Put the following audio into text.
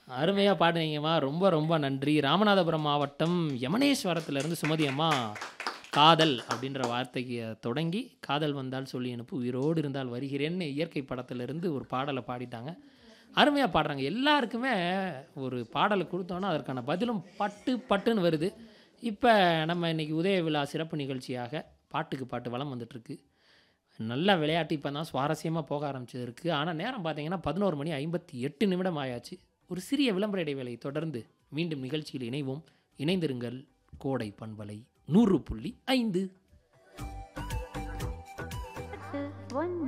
அருமையா பாடுனீங்கம்மா. ரொம்ப ரொம்ப நன்றி. ராமநாதபுரம் மாவட்டம் யமனேஸ்வரத்திலிருந்து சுமதி அம்மா, காதல் அப்படின்ற வார்த்தைக்கு தொடங்கி, காதல் வந்தால் சொல்லி அனுப்பு, உயிரோடு இருந்தால் வருகிறேன்னு இயற்கை படத்திலிருந்து ஒரு பாடல பாடிட்டாங்க. அருமையா பாடுறாங்க. எல்லாருக்குமே ஒரு பாடல குடுத்தோம்னா, அதற்கான பதிலும் பட்டு பட்டுன்னு வருது. இப்ப நம்ம இன்னைக்கு உதய விழா சிறப்பு நிகழ்ச்சியாக பாட்டுக்கு பாட்டு வலம் வந்துட்டுருக்கு. நல்ல விளையாட்டு இப்ப தான் சுவாரஸ்யமா போக ஆரம்பிச்சிருக்கு. ஆனா நேரம் பார்த்தீங்கன்னா 11 மணி 58 நிமிடம் ஆயாச்சு. ஒரு சிறிய விளம்பர இடைவேளை தொடர்ந்து மீண்டும் நிகழ்ச்சியில் இணைவோம். இணைந்திருங்கள். கோடை பண்பலை 100.5